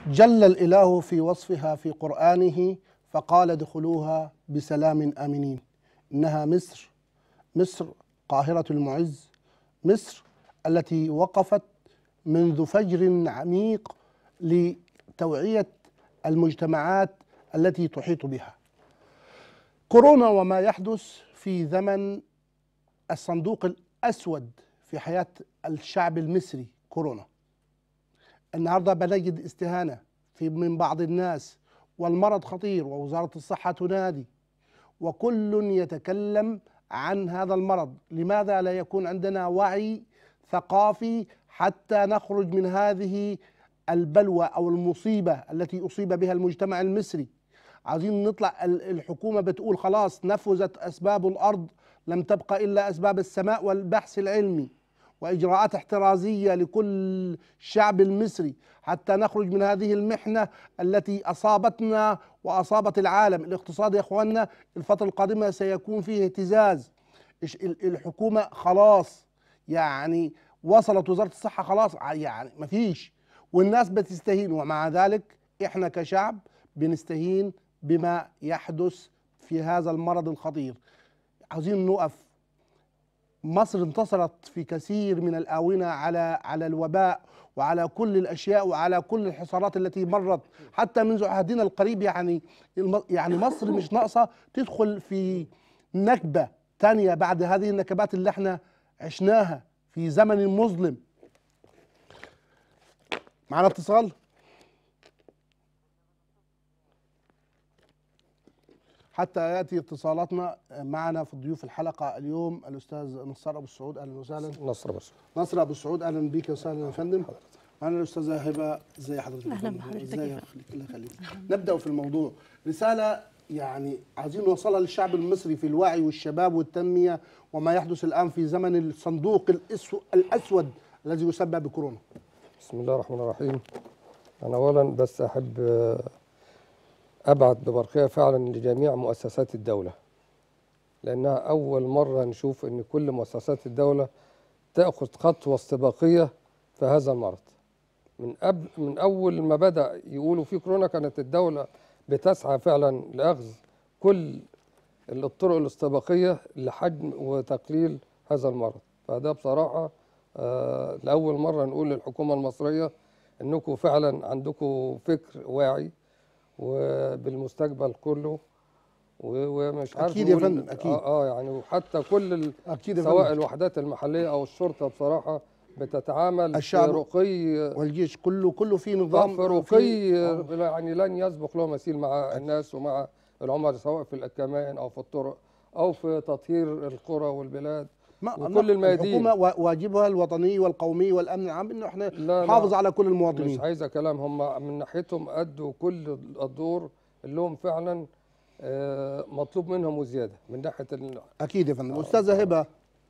جل الإله في وصفها في قرآنه فقال ادخلوها بسلام آمنين إنها مصر مصر قاهرة المعز مصر التي وقفت منذ فجر عميق لتوعية المجتمعات التي تحيط بها كورونا وما يحدث في زمن الصندوق الأسود في حياة الشعب المصري كورونا النهارده بنجد استهانة في من بعض الناس والمرض خطير ووزارة الصحة تنادي وكل يتكلم عن هذا المرض لماذا لا يكون عندنا وعي ثقافي حتى نخرج من هذه البلوى أو المصيبة التي أصيب بها المجتمع المصري عايزين نطلع ال- الحكومة بتقول خلاص نفذت أسباب الأرض لم تبقى إلا أسباب السماء والبحث العلمي وإجراءات احترازية لكل الشعب المصري حتى نخرج من هذه المحنة التي أصابتنا وأصابت العالم الاقتصاد يا أخواننا الفترة القادمة سيكون فيه اهتزاز إش- ال- الحكومة خلاص يعني وصلت وزارة الصحة خلاص ع- يعني مفيش والناس بتستهين ومع ذلك احنا كشعب بنستهين بما يحدث في هذا المرض الخطير عاوزين نقف مصر انتصرت في كثير من الآونة على على الوباء وعلى كل الأشياء وعلى كل الحصارات التي مرت حتى منذ عهدنا القريب يعني الم- يعني مصر مش ناقصة تدخل في نكبة تانية بعد هذه النكبات اللي احنا عشناها في زمن مظلم معنا اتصال حتى ياتي اتصالاتنا معنا في ضيوف الحلقه اليوم الاستاذ نصار ابو السعود اهلا وسهلا نصر بس نصر ابو السعود اهلا بك وسهلا يا فندم معنا الاستاذه هبه ازي حضرتك يا أهلا فندم؟ بحضرتك ازي يا يا خليك الله يخليك نبدا في الموضوع رساله يعني عايزين نوصلها للشعب المصري في الوعي والشباب والتنميه وما يحدث الان في زمن الصندوق الأسو- الاسود الذي يسبب بكورونا بسم الله الرحمن الرحيم أنا أولا بس أحب آه، أبعت ببرقية فعلا لجميع مؤسسات الدولة لأنها أول مرة نشوف أن كل مؤسسات الدولة تأخذ خطوة استباقية في هذا المرض من قبل من أول ما بدأ يقولوا في كورونا كانت الدولة بتسعى فعلا لأخذ كل الطرق الاستباقية لحجم وتقليل هذا المرض فده بصراحة آه، لأول مرة نقول للحكومة المصرية أنكم فعلا عندكم فكر واعي وبالمستقبل كله و- ومش عارف أكيد يا نقول- فندم، أكيد. اه, آه يعني وحتى كل ال- اكيد يا سواء فندم الوحدات المحلية أو الشرطة بصراحة بتتعامل الشعب برقي والجيش كله كله في نظام في رقي في- آه. يعني لن يسبق له مثيل مع الناس ومع العملاء سواء في الكمائن أو في الطرق أو في تطهير القرى والبلاد ما وكل نعم، الميادين. الحكومه وا- واجبها الوطني والقومي والامن العام انه احنا لا نحافظ لا على كل مش المواطنين عايزة كلام هم من ناحيتهم أدوا كل الدور اللي هم فعلا آه، مطلوب منهم وزيادة من ناحية ال- اكيد يا فندم استاذه هبه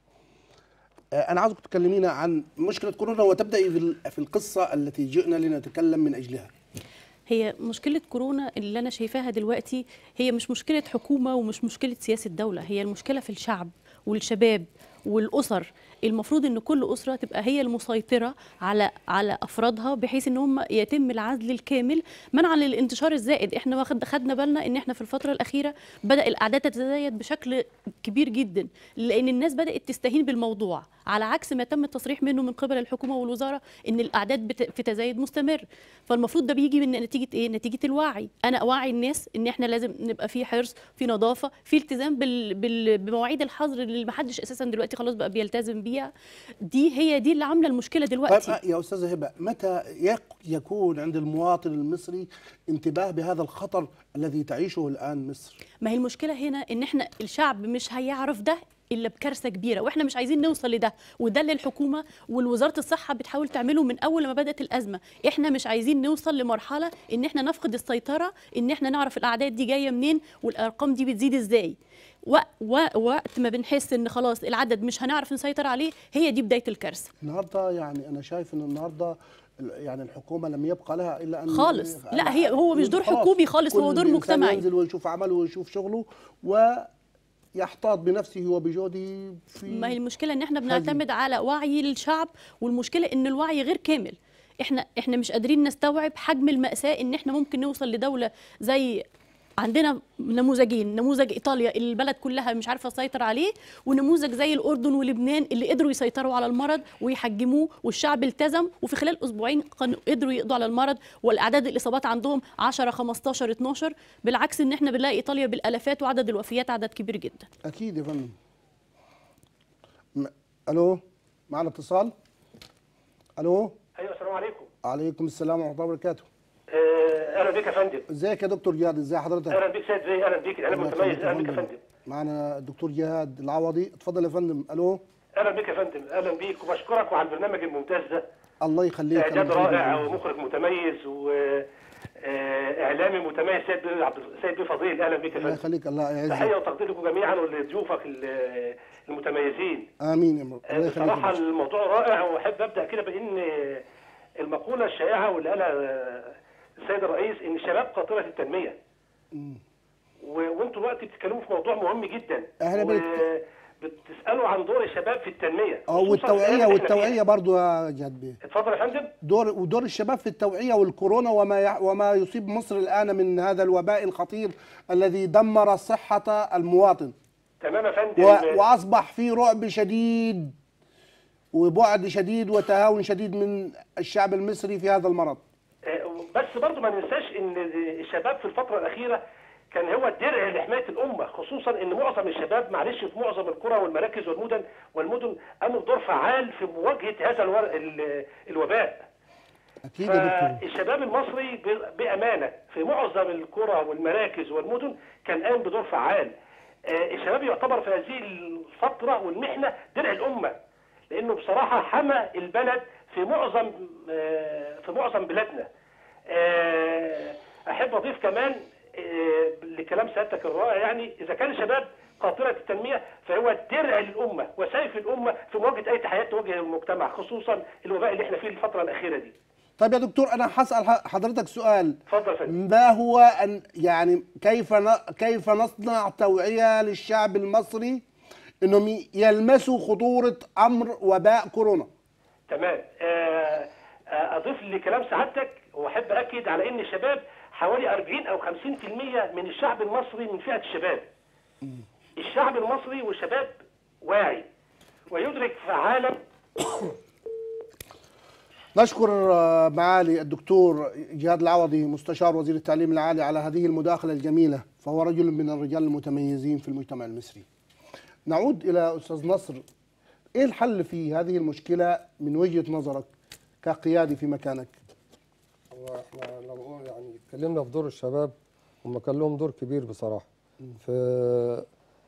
آه، انا عاوزك تكلمينا عن مشكله كورونا وتبداي في ال- في القصه التي جئنا لنتكلم من اجلها هي مشكلة كورونا اللي أنا شايفاها دلوقتي هي مش مشكلة حكومة ومش مشكلة سياسة دولة هي المشكلة في الشعب والشباب والأسر المفروض ان كل اسره تبقى هي المسيطره على على افرادها بحيث ان هم يتم العزل الكامل منعا للانتشار الزائد احنا واخد خدنا بالنا ان احنا في الفتره الاخيره بدا الاعداد تتزايد بشكل كبير جدا لان الناس بدات تستهين بالموضوع على عكس ما تم التصريح منه من قبل الحكومه والوزاره ان الاعداد بت- في تزايد مستمر فالمفروض ده بيجي من نتيجه ايه نتيجه الوعي انا اوعي الناس ان احنا لازم نبقى في حرص في نظافه في التزام بال... بال... بمواعيد الحظر اللي ما حدش اساسا دلوقتي خلاص بقى بيلتزم بيها دي هي دي اللي عامله المشكله طيب دلوقتي آه، يا استاذه هبه متى يك- يكون عند المواطن المصري انتباه بهذا الخطر الذي تعيشه الان مصر ما هي المشكله هنا ان احنا الشعب مش هيعرف ده الا بكارثه كبيره واحنا مش عايزين نوصل لده وده اللي الحكومه والوزاره الصحه بتحاول تعمله من اول ما بدات الازمه احنا مش عايزين نوصل لمرحله ان احنا نفقد السيطره ان احنا نعرف الاعداد دي جايه منين والارقام دي بتزيد ازاي و- و- وقت ما بنحس ان خلاص العدد مش هنعرف نسيطر عليه هي دي بدايه الكارثه النهارده يعني انا شايف ان النهارده ال- يعني الحكومه لم يبقى لها الا ان خالص. يعني لا، هي- هو مش دور خلاص، حكومي خالص، هو كل دور إنسان مجتمعي. ينزل ويشوف عمله ويشوف شغله ويحتاط بنفسه وبجهده في ما هي المشكله ان احنا بنعتمد على وعي الشعب والمشكله ان الوعي غير كامل احنا احنا مش قادرين نستوعب حجم الماساه ان احنا ممكن نوصل لدوله زي عندنا نموذجين نموذج ايطاليا اللي البلد كلها مش عارفه تسيطر عليه ونموذج زي الاردن ولبنان اللي قدروا يسيطروا على المرض ويحجموه والشعب التزم وفي خلال اسبوعين كانوا قدروا يقضوا على المرض والاعداد الاصابات عندهم 10 15 12 بالعكس ان احنا بنلاقي ايطاليا بالالافات وعدد الوفيات عدد كبير جدا اكيد يا فندم م- الو معنا اتصال الو ايوه السلام عليكم عليكم السلام ورحمه الله وبركاته آه، اهلا بك يا فندم ازيك يا دكتور جهاد ازي حضرتك اهلا بك سيد زي اهلا بك انا الله متميز يخليك يا اهلا بك يا فندم معنا الدكتور جهاد العوضي اتفضل يا فندم الو اهلا بك يا فندم اهلا بيك وبشكرك وعلى البرنامج الممتاز ده الله يخليك اعداد الله يخليك. رائع ومخرج متميز واعلامي متميز سيد بيه عبد سيد بيه فضيل اهلا بك يا الله فندم يخليك الله يعزك تحيه وتقدير لكم جميعا ولضيوفك ال- المتميزين امين يا رب. الله يخليك يا بصراحه باشا. الموضوع رائع واحب ابدا كده بان المقوله الشائعه واللي قالها السيد الرئيس ان الشباب قاطره التنميه و- وانتوا دلوقتي بتتكلموا في موضوع مهم جدا احنا بنت- بتسالوا عن دور الشباب في التنميه اه خصوصاً الأيام والتوعيه اللي إحنا والتوعيه فيها. برضو يا جهاد بيه اتفضل يا فندم دور ودور الشباب في التوعيه والكورونا وما يع- وما يصيب مصر الان من هذا الوباء الخطير الذي دمر صحه المواطن تمام يا فندم و- واصبح في رعب شديد وبعد شديد وتهاون شديد من الشعب المصري في هذا المرض آه، بس برضو ما ننساش ان الشباب في الفتره الاخيره كان هو الدرع لحمايه الامه خصوصا ان معظم الشباب معلش في معظم القرى والمراكز والمدن والمدن قاموا بدور فعال في مواجهه هذا الور... ال- الوباء اكيد يا دكتور فالشباب المصري ب- بامانه في معظم القرى والمراكز والمدن كان قام بدور فعال آه، الشباب يعتبر في هذه الفتره والمحنه درع الامه لانه بصراحه حمى البلد في معظم آه، في معظم بلادنا آه، احب اضيف كمان آه، لكلام سيادتك الرائع يعني اذا كان الشباب قاطرة التنمية فهو درع للأمة وسيف الأمة في مواجهة أي تحديات تواجه المجتمع خصوصا الوباء اللي احنا فيه الفترة الأخيرة دي. طيب يا دكتور انا هسال ح- حضرتك سؤال اتفضل يا فندم. ما هو أن يعني كيف ن- كيف نصنع توعيه للشعب المصري انهم ي- يلمسوا خطوره امر وباء كورونا تمام آه، آه، اضيف لكلام سعادتك واحب اكد على ان الشباب حوالي 40 او 50% من الشعب المصري من فئه الشباب الشعب المصري والشباب واعي ويدرك فعالا نشكر آه، معالي الدكتور جهاد العوضي مستشار وزير التعليم العالي على هذه المداخلة الجميلة فهو رجل من الرجال المتميزين في المجتمع المصري نعود إلى أستاذ نصر إيه الحل في هذه المشكلة من وجهة نظرك كقيادي في مكانك هو احنا لو قلنا يعني اتكلمنا في دور الشباب هم كان لهم دور كبير بصراحه في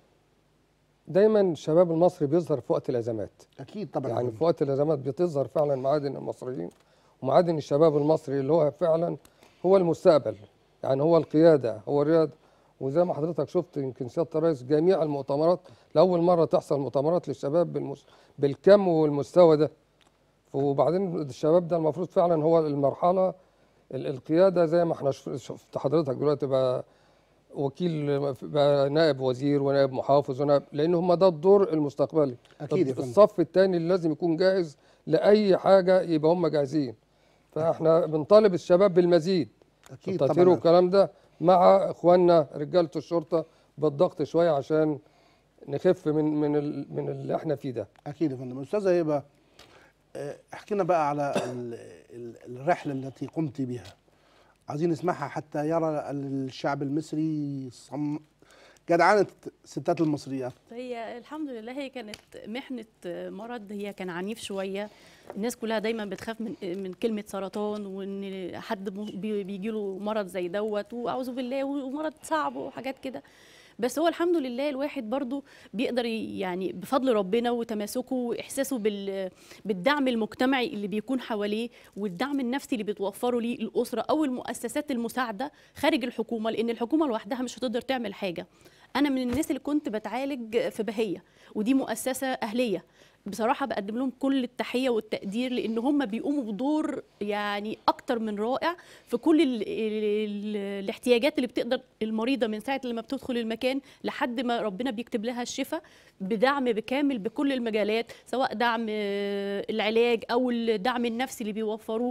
دايما الشباب المصري بيظهر في وقت الازمات أكيد طبعا يعني في وقت الازمات بتظهر فعلا معادن المصريين ومعادن الشباب المصري اللي هو فعلا هو المستقبل يعني هو القياده هو الرياده وزي ما حضرتك شفت يمكن سياده الرئيس جميع المؤتمرات لاول مره تحصل مؤتمرات للشباب بالمس... بالكم والمستوى ده وبعدين الشباب ده المفروض فعلا هو المرحله ال- القياده زي ما احنا شف- شفت حضرتك دلوقتي بقى وكيل بقى نائب وزير ونائب محافظ ونائب لان هم ده الدور المستقبلي أكيد يا فندم. الصف الثاني اللي لازم يكون جاهز لاي حاجه يبقى هم جاهزين فاحنا بنطالب الشباب بالمزيد أكيد التطهير طبعا والكلام ده مع اخواننا رجاله الشرطه بالضغط شويه عشان نخف من من ال- من اللي احنا فيه ده أكيد يا فندم أستاذة هبة آه، احكي لنا بقى على ال- ال- الرحلة التي قمت بها عايزين نسمعها حتى يرى الشعب المصري صم جدعانة ستات المصريات هي الحمد لله هي كانت محنة مرض هي كان عنيف شوية الناس كلها دايما بتخاف من من كلمة سرطان وان حد بيجي له مرض زي دوت واعوذ بالله ومرض صعب وحاجات كده بس هو الحمد لله الواحد برضو بيقدر ي- يعني بفضل ربنا وتماسكه واحساسه بال بالدعم المجتمعي اللي بيكون حواليه والدعم النفسي اللي بتوفره ليه الاسره او المؤسسات المساعده خارج الحكومه لان الحكومه لوحدها مش هتقدر تعمل حاجه انا من الناس اللي كنت بتعالج في بهيه ودي مؤسسه اهليه بصراحه بقدم لهم كل التحيه والتقدير لان هم بيقوموا بدور يعني اكتر من رائع في كل ال ال الاحتياجات اللي بتقدر المريضه من ساعه لما بتدخل المكان لحد ما ربنا بيكتب لها الشفاء بدعم بكامل بكل المجالات سواء دعم آه، العلاج او الدعم النفسي اللي بيوفروه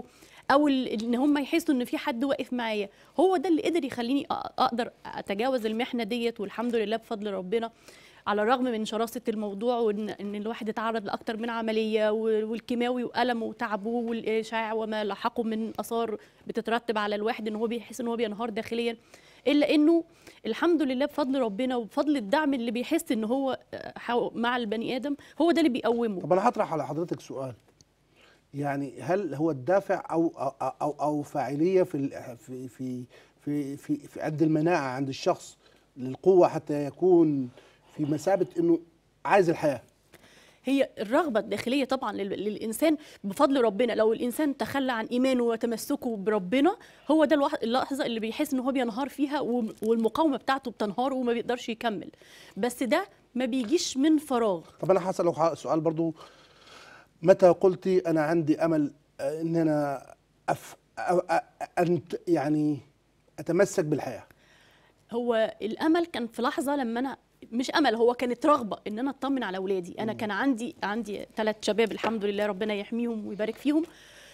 او ال- ان هم يحسوا ان في حد واقف معايا هو ده اللي قدر يخليني أ- اقدر اتجاوز المحنه ديت والحمد لله بفضل ربنا على الرغم من شراسه الموضوع وان ان الواحد اتعرض لاكتر من عمليه وال- والكيماوي والمه وتعبه والاشعاع وما لحقه من اثار بتترتب على الواحد ان هو بيحس ان هو بينهار داخليا الا انه الحمد لله بفضل ربنا وبفضل الدعم اللي بيحس ان هو آه، حاو- مع البني ادم هو ده اللي بيقومه طب انا هطرح على حضرتك سؤال يعني هل هو الدافع او او او, أو فاعليه في ال- في في في في, في قد المناعه عند الشخص للقوه حتى يكون في مثابه انه عايز الحياه هي الرغبة الداخلية طبعا لل- للإنسان بفضل ربنا لو الإنسان تخلى عن إيمانه وتمسكه بربنا هو ده الوح- اللحظة اللي بيحس إن هو بينهار فيها وم- والمقاومة بتاعته بتنهار وما بيقدرش يكمل بس ده ما بيجيش من فراغ طب انا هسالك ح- سؤال برضو متى قلتي انا عندي امل آه، ان انا أف أ- أ- أنت يعني اتمسك بالحياه هو الامل كان في لحظه لما انا مش امل هو كانت رغبه ان انا اطمن على اولادي انا كان عندي عندي ثلاث شباب الحمد لله ربنا يحميهم ويبارك فيهم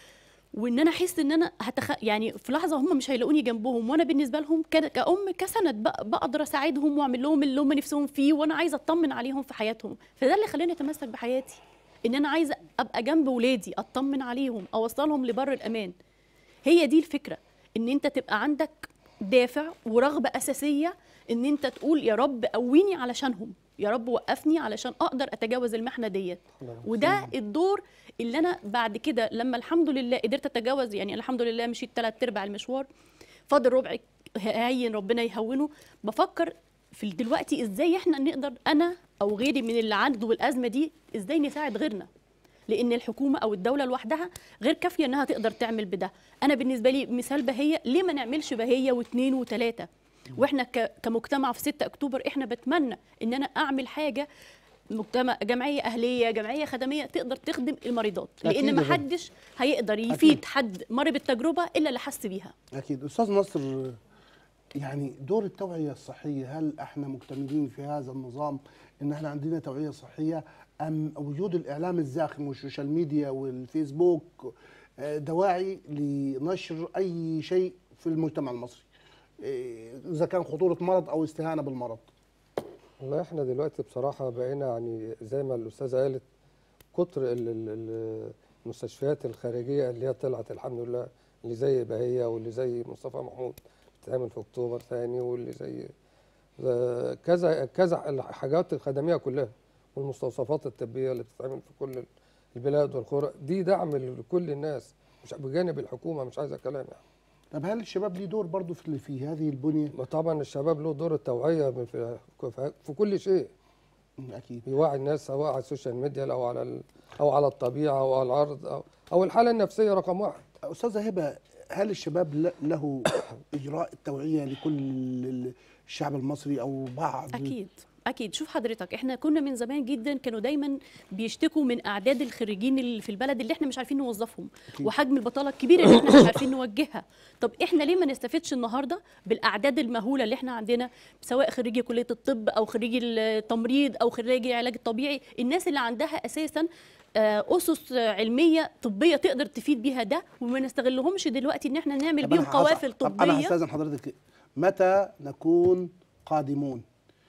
وان انا احس ان انا هتخ... يعني في لحظه هم مش هيلاقوني جنبهم وانا بالنسبه لهم ك... كأم كسند بق- بقدر اساعدهم واعمل لهم اللي هم نفسهم فيه وانا عايزه اطمن عليهم في حياتهم فده اللي خلاني اتمسك بحياتي ان انا عايزه ابقى جنب ولادي اطمن عليهم اوصلهم لبر الامان هي دي الفكره ان انت تبقى عندك دافع ورغبه اساسيه ان انت تقول يا رب قويني علشانهم يا رب وقفني علشان اقدر اتجاوز المحنه ديت وده الدور اللي انا بعد كده لما الحمد لله قدرت اتجاوز يعني الحمد لله مشيت ثلاث ارباع المشوار فاضل ربع هين ربنا يهونه بفكر في دلوقتي ازاي احنا نقدر انا او غيري من اللي عنده الازمه دي ازاي نساعد غيرنا لان الحكومه او الدوله لوحدها غير كافيه انها تقدر تعمل بده انا بالنسبه لي مثال بهيه ليه ما نعملش بهيه واثنين وثلاثه واحنا ك- كمجتمع في 6 اكتوبر احنا بتمنى ان انا اعمل حاجه مجتمع جمعيه اهليه جمعيه خدميه تقدر تخدم المريضات أكيد لان يا ما فندم. حدش هيقدر يفيد حد مر بالتجربه الا اللي حس بيها اكيد استاذ نصر يعني دور التوعيه الصحيه هل احنا مكتملين في هذا النظام ان احنا عندنا توعيه صحيه ام وجود الاعلام الزاخم والسوشيال ميديا والفيسبوك آه، دواعي لنشر اي شيء في المجتمع المصري آه، اذا كان خطوره مرض او استهانه بالمرض والله احنا دلوقتي بصراحة بقينا يعني زي ما الأستاذة قالت كتر ال- ال- ال- المستشفيات الخارجية اللي هي طلعت الحمد لله اللي زي بهية واللي زي مصطفى محمود بتتعمل في أكتوبر ثاني واللي زي زي كذا كذا الحاجات الخدمية كلها والمستوصفات الطبية اللي بتتعمل في كل البلاد والقرى دي دعم لكل الناس مش بجانب الحكومة مش عايزة كلام يعني طب هل الشباب ليه دور برضه في في هذه البنيه طبعا الشباب له دور التوعية في, في, في كل شيء مم، اكيد يوعي الناس سواء على السوشيال ميديا او على ال- او على الطبيعه او على الارض او او الحاله النفسيه رقم واحد استاذه هبه هل الشباب ل- له اجراء التوعيه لكل الشعب المصري او بعض اكيد اكيد شوف حضرتك احنا كنا من زمان جدا كانوا دايما بيشتكوا من اعداد الخريجين اللي في البلد اللي احنا مش عارفين نوظفهم وحجم البطاله الكبيره اللي احنا مش عارفين نوجهها طب احنا ليه ما نستفدش النهارده بالاعداد المهوله اللي احنا عندنا سواء خريجي كليه الطب او خريجي التمريض او خريجي العلاج الطبيعي الناس اللي عندها اساسا آه، اسس علميه طبيه تقدر تفيد بيها ده وما نستغلهمش دلوقتي ان احنا نعمل طب بيهم أنا هسأل- قوافل طب انا طبيه هستاذن حضرتك متى نكون قادمون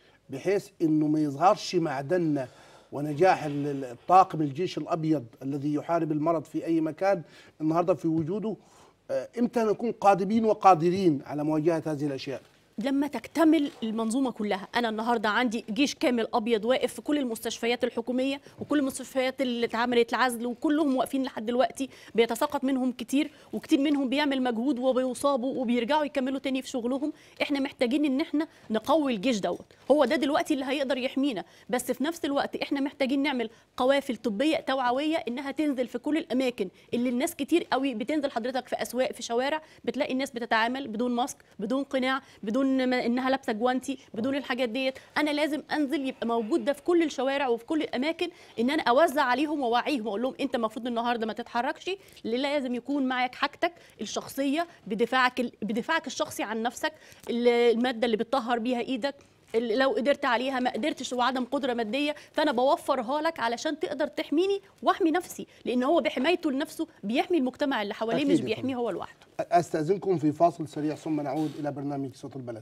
بحيث انه ما يظهرش معدننا ونجاح ال- ال- الطاقم الجيش الابيض الذي يحارب المرض في اي مكان النهارده في وجوده آه، امتى نكون قادمين وقادرين على مواجهه هذه الاشياء لما تكتمل المنظومه كلها انا النهارده عندي جيش كامل ابيض واقف في كل المستشفيات الحكوميه وكل المستشفيات اللي اتعملت العزل وكلهم واقفين لحد دلوقتي بيتساقط منهم كتير وكتير منهم بيعمل مجهود وبيصابوا وبيرجعوا يكملوا تاني في شغلهم احنا محتاجين ان احنا نقوي الجيش دوت هو ده دلوقتي اللي هيقدر يحمينا بس في نفس الوقت احنا محتاجين نعمل قوافل طبيه توعويه انها تنزل في كل الاماكن اللي الناس كتير قوي بتنزل حضرتك في اسواق في شوارع بتلاقي الناس بتتعامل بدون ماسك بدون قناع بدون ما انها لابسه جوانتي بدون الحاجات ديت انا لازم انزل يبقى موجود ده في كل الشوارع وفي كل الاماكن ان انا اوزع عليهم واوعيهم واقول لهم انت المفروض النهارده ما تتحركش اللي لازم يكون معاك حاجتك الشخصيه بدفاعك ال- بدفاعك الشخصي عن نفسك ال- الماده اللي بتطهر بيها ايدك اللي لو قدرت عليها ما قدرتش وعدم قدره ماديه فانا بوفرها لك علشان تقدر تحميني واحمي نفسي لان هو بحمايته لنفسه بيحمي المجتمع اللي حواليه أكيد مش يا بيحميه فندم. هو لوحده استاذنكم في فاصل سريع ثم نعود الى برنامج صوت البلد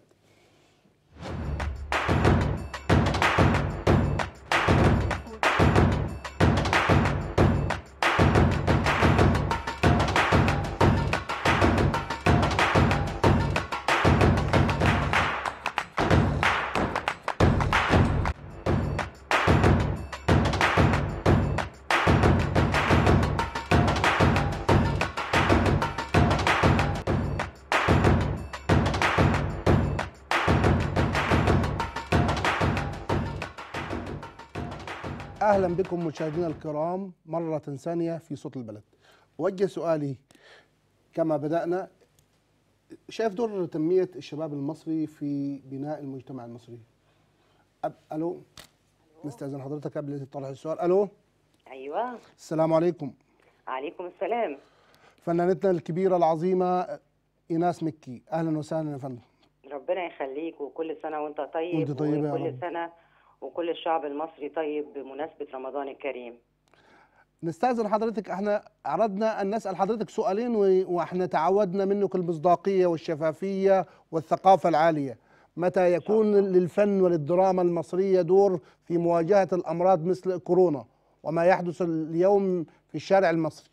اهلا بكم مشاهدينا الكرام مره ثانيه في صوت البلد اوجه سؤالي كما بدانا شايف دور تنميه الشباب المصري في بناء المجتمع المصري أب... الو نستاذن حضرتك قبل طرح السؤال الو ايوه السلام عليكم عليكم السلام فنانتنا الكبيره العظيمه ايناس مكي اهلا وسهلا يا فندم ربنا يخليك وكل سنه وانت طيب وأنت طيبة يا وكل رب. سنه وكل الشعب المصري طيب بمناسبه رمضان الكريم نستاذن حضرتك احنا عرضنا ان نسال حضرتك سؤالين و- واحنا تعودنا منك المصداقيه والشفافيه والثقافه العاليه متى يكون للفن وللدراما المصريه دور في مواجهه الامراض مثل كورونا وما يحدث اليوم في الشارع المصري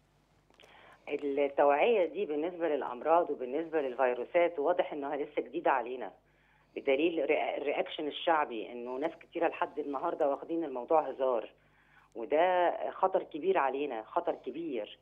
التوعيه دي بالنسبه للامراض وبالنسبه للفيروسات واضح انها لسه جديده علينا بدليل الري- الرياكشن الشعبي انه ناس كتيره لحد النهارده واخدين الموضوع هزار وده خطر كبير علينا خطر كبير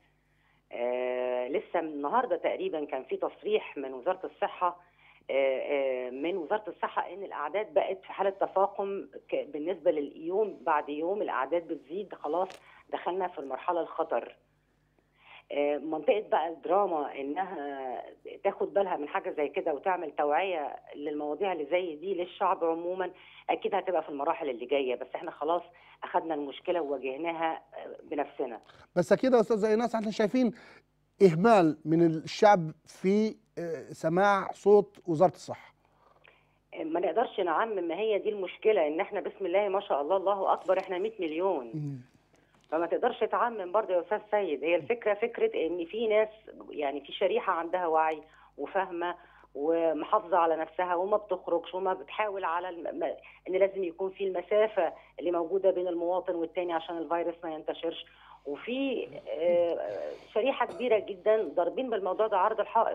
آه لسه النهارده تقريبا كان في تصريح من وزاره الصحه آه آه من وزاره الصحه ان الاعداد بقت في حاله تفاقم ك- بالنسبه لليوم بعد يوم الاعداد بتزيد خلاص دخلنا في المرحله الخطر آه، منطقه بقى الدراما انها تاخد بالها من حاجه زي كده وتعمل توعيه للمواضيع اللي زي دي للشعب عموما اكيد هتبقى في المراحل اللي جايه بس احنا خلاص اخذنا المشكله وواجهناها آه، بنفسنا بس كده يا استاذه ايناس احنا شايفين اهمال من الشعب في آه، سماع صوت وزاره الصحه آه، ما نقدرش نعمم ما هي دي المشكله ان احنا بسم الله ما شاء الله الله اكبر احنا 100 مليون فما تقدرش تعمم برضه يا استاذ سيد هي الفكره فكره ان في ناس يعني في شريحه عندها وعي وفاهمه ومحافظه على نفسها وما بتخرجش وما بتحاول على الم... ما- ان لازم يكون في المسافه اللي موجوده بين المواطن والتاني عشان الفيروس ما ينتشرش وفي آه، شريحه كبيره جدا ضاربين بالموضوع ده عرض الحائط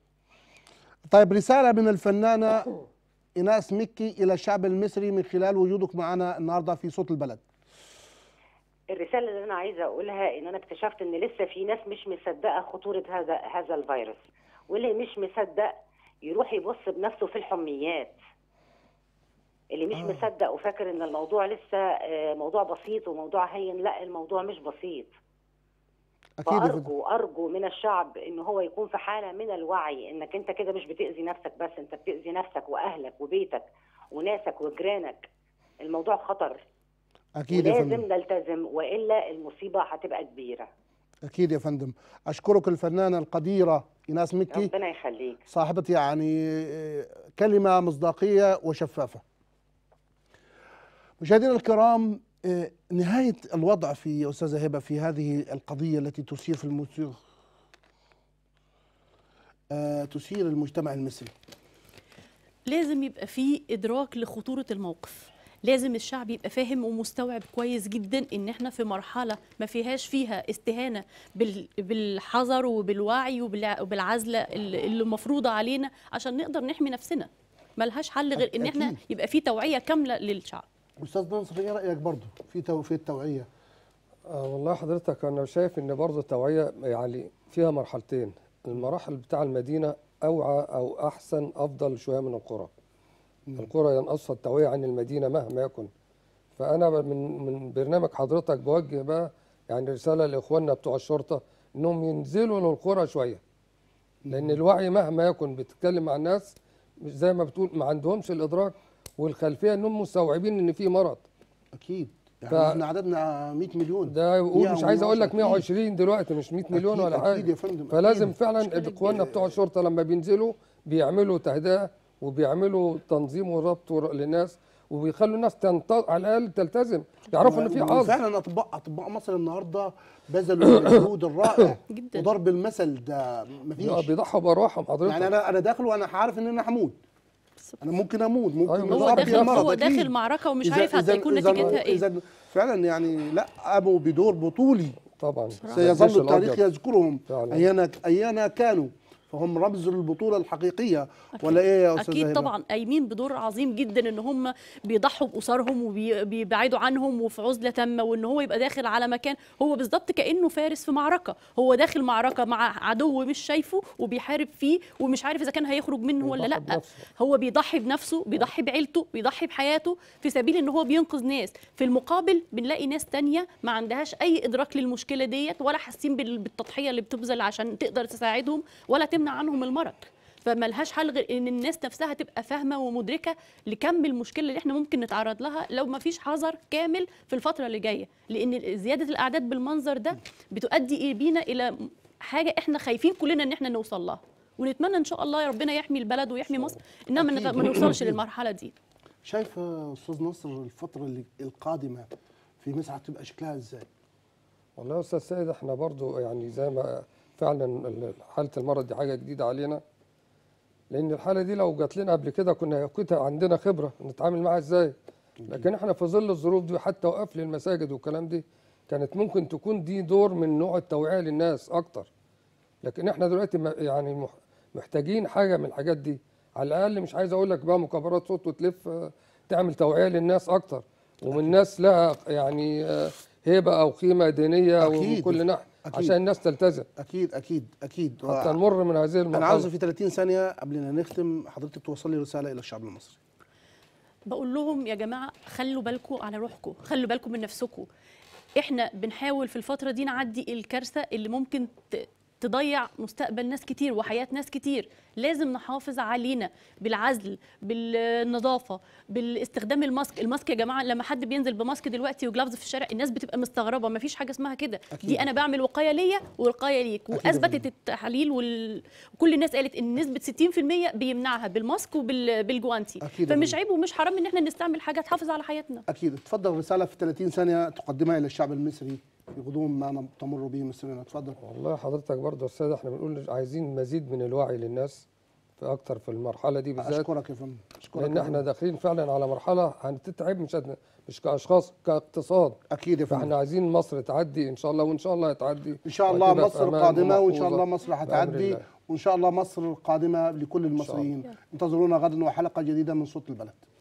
طيب رسالة من الفنانة إيناس مكي إلى الشعب المصري من خلال وجودك معنا النهاردة في صوت البلد الرساله اللي انا عايزه اقولها ان انا اكتشفت ان لسه في ناس مش مصدقه خطوره هذا هذا الفيروس واللي مش مصدق يروح يبص بنفسه في الحميات اللي مش آه. آه. مصدق وفاكر ان الموضوع لسه آه، موضوع بسيط وموضوع هين لا الموضوع مش بسيط أكيد يا فندم فارجو ارجو من الشعب ان هو يكون في حاله من الوعي انك انت كده مش بتاذي نفسك بس انت بتاذي نفسك واهلك وبيتك وناسك وجيرانك الموضوع خطر أكيد يا ولازم فندم نلتزم والا المصيبه هتبقى كبيره أكيد يا فندم أشكرك الفنانة القديرة إيناس مكي ربنا يخليك صاحبة يعني آه، كلمة مصداقية وشفافة مشاهدينا الكرام آه، نهاية الوضع في أستاذة هبة في هذه القضية التي تثير في المثير آه، تثير المجتمع المصري لازم يبقى في ادراك لخطوره الموقف لازم الشعب يبقى فاهم ومستوعب كويس جدا ان احنا في مرحله ما فيهاش فيها استهانه بال- بالحذر وبالوعي وبالع- وبالعزله اللي اللي مفروضه علينا عشان نقدر نحمي نفسنا ملهاش حل غير ان احنا أكيد. يبقى في توعيه كامله للشعب أستاذ ناصر إيه رأيك برضه في تو- في التوعية آه والله حضرتك انا شايف ان برضه التوعيه يعني فيها مرحلتين المراحل بتاع المدينه اوعى او احسن افضل شويه من القرى القرى ينقصها التوعيه عن المدينه مهما يكن فانا ب- من من برنامج حضرتك بوجه بقى يعني رساله لاخواننا بتوع الشرطه انهم ينزلوا للقرى شويه لان الوعي مهما يكن بتتكلم مع الناس مش زي ما بتقول ما عندهمش الادراك والخلفيه انهم مستوعبين ان في مرض أكيد يعني ف- احنا عددنا 100 مليون ده يقول مش عايز اقول لك أكيد. 120 دلوقتي مش 100 مليون أكيد- ولا أكيد حاجه يا فندم، فلازم أكيد. فعلا مشكلة اخواننا بتوع الشرطه لما بينزلوا بيعملوا تهدئه وبيعملوا تنظيم وربط ور- للناس وبيخلوا الناس تنت... على الاقل تلتزم يعرفوا ان في حظر فعلا اطباء اطباء مصر النهارده بذلوا المجهود الرائع جدا. وضرب المثل ده مفيش بيضحوا بارواحهم حضرتك يعني انا انا داخل وانا عارف ان انا هموت انا ممكن اموت ممكن أيوة، هو يصاب بي داخل المرض هو أكيد. داخل معركه ومش إذا- عارف إذا- هتكون إذا- نتيجتها ايه اذا فعلا يعني لا قاموا بدور بطولي طبعا سيظل الجيش التاريخ الأبيض. يذكرهم فعلا. ايانا ايانا كانوا فهم رمز البطوله الحقيقيه ولا ايه يا استاذ اكيد طبعا قايمين بدور عظيم جدا ان هم بيضحوا باسرهم وبيبعدوا عنهم وفي عزله تامه وان هو يبقى داخل على مكان هو بالظبط كانه فارس في معركه هو داخل معركه مع عدو مش شايفه وبيحارب فيه ومش عارف اذا كان هيخرج منه ولا بيضحي لا بنفسه. هو بيضحي بنفسه بيضحي بعيلته بيضحي بحياته في سبيل ان هو بينقذ ناس في المقابل بنلاقي ناس تانية ما عندهاش اي ادراك للمشكله ديت ولا حاسين بال- بالتضحيه اللي بتبذل عشان تقدر تساعدهم ولا تمنع عنهم المرض فملهاش حل غير ان الناس نفسها تبقى فاهمه ومدركه لكم المشكله اللي احنا ممكن نتعرض لها لو ما فيش حذر كامل في الفتره اللي جايه لان زياده الاعداد بالمنظر ده بتؤدي بينا الى حاجه احنا خايفين كلنا ان احنا نوصل لها ونتمنى ان شاء الله يا ربنا يحمي البلد ويحمي مصر انما ما نت- ما نوصلش للمرحله دي شايف يا استاذ نصر الفتره اللي القادمه في مصر هتبقى شكلها ازاي؟ والله يا استاذ سيد احنا برضو يعني زي ما فعلا ال- حاله المرض دي حاجه جديده علينا لان الحاله دي لو جات لنا قبل كده كنا كنت عندنا خبره نتعامل معاها ازاي لكن احنا في ظل الظروف دي حتى وقفل المساجد والكلام دي كانت ممكن تكون دي دور من نوع التوعيه للناس اكتر لكن احنا دلوقتي م- يعني مح- محتاجين حاجه من الحاجات دي على الاقل مش عايز اقول لك بقى مكبرات صوت وتلف آه، تعمل توعيه للناس اكتر ومن ناس لها يعني آه، هيبه او قيمه دينيه أكيد. ومن كل ناحيه أكيد. عشان الناس تلتزم اكيد اكيد اكيد حتى نمر من هذه انا عاوز المرحله في 30 ثانيه قبل ما نختم حضرتك توصلي رساله الى الشعب المصري بقول لهم يا جماعه خلوا بالكم على روحكم خلوا بالكم من نفسكم احنا بنحاول في الفتره دي نعدي الكارثه اللي ممكن ت- تضيع مستقبل ناس كتير وحياه ناس كتير لازم نحافظ علينا بالعزل بالنظافه بالاستخدام الماسك الماسك يا جماعه لما حد بينزل بماسك دلوقتي وجلافز في الشارع الناس بتبقى مستغربه ما فيش حاجه اسمها كده أكيد. دي انا بعمل وقايه ليا ووقايه ليك أكيد واثبتت التحاليل وال... وكل الناس قالت ان نسبه 60% بيمنعها بالماسك وبالجوانتي أكيد يا فمش فندم. عيب ومش حرام ان احنا نستعمل حاجه تحافظ على حياتنا اكيد اتفضل رساله في 30 ثانيه تقدمها الى الشعب المصري في غضون ما تمر به مصرنا اتفضل والله حضرتك برضه يا استاذ احنا بنقول عايزين مزيد من الوعي للناس في اكتر في المرحله دي بالذات اشكرك يا فندم اشكرك لان يا احنا فندم. داخلين فعلا على مرحله هتتعب مش هت- مش كاشخاص كاقتصاد اكيد يا فندم فاحنا عايزين مصر تعدي ان شاء الله وان شاء الله هتعدي ان شاء الله وهتبقى في مصر أمان قادمه وان شاء ومحفوظة الله مصر بأمر هتعدي الله. وان شاء الله مصر قادمه لكل المصريين انتظرونا غدا وحلقه جديده من صوت البلد